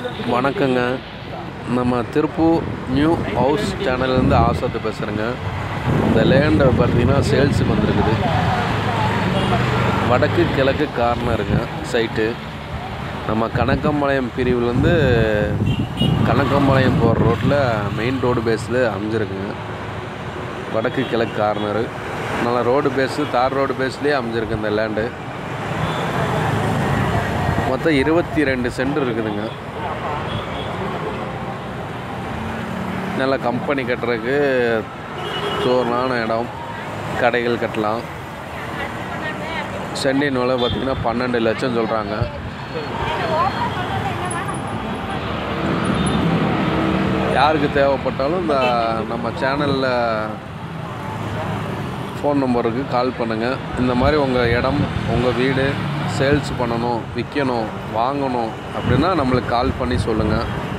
வணக்கங்க நம்ம Tiruppur new house சேனல்லேருந்து ஆசாத்து பேசுகிறேங்க இந்த லேண்டை பார்த்தீங்கன்னா சேல்ஸுக்கு வந்திருக்குது வடக்கு கிழக்கு கார்னருங்க சைட்டு நம்ம கணக்கம்பாளையம் பிரிவுலேருந்து கணக்கம்பாளையம் போகிற ரோட்டில் மெயின் ரோடு பேஸில் அமைஞ்சிருக்குங்க வடக்கு கிழக்கு கார்னரு நல்லா ரோடு பேஸு தார் ரோடு பேஸ்லேயே அமைஞ்சிருக்கு இந்த லேண்டு மொத்தம் இருபத்தி ரெண்டு சென்ட் இருக்குதுங்க நல்ல கம்பெனி கட்டுறதுக்கு சோர்னான இடம் கடைகள் கட்டலாம் சென்டின் விலை பார்த்திங்கன்னா பன்னெண்டு லட்சம் சொல்கிறாங்க யாருக்கு தேவைப்பட்டாலும் இந்த நம்ம சேனலில் ஃபோன் நம்பருக்கு கால் பண்ணுங்கள் இந்த மாதிரி உங்கள் இடம் உங்கள் வீடு சேல்ஸ் பண்ணணும் விற்கணும் வாங்கணும் அப்படின்னா நம்மளுக்கு கால் பண்ணி சொல்லுங்கள்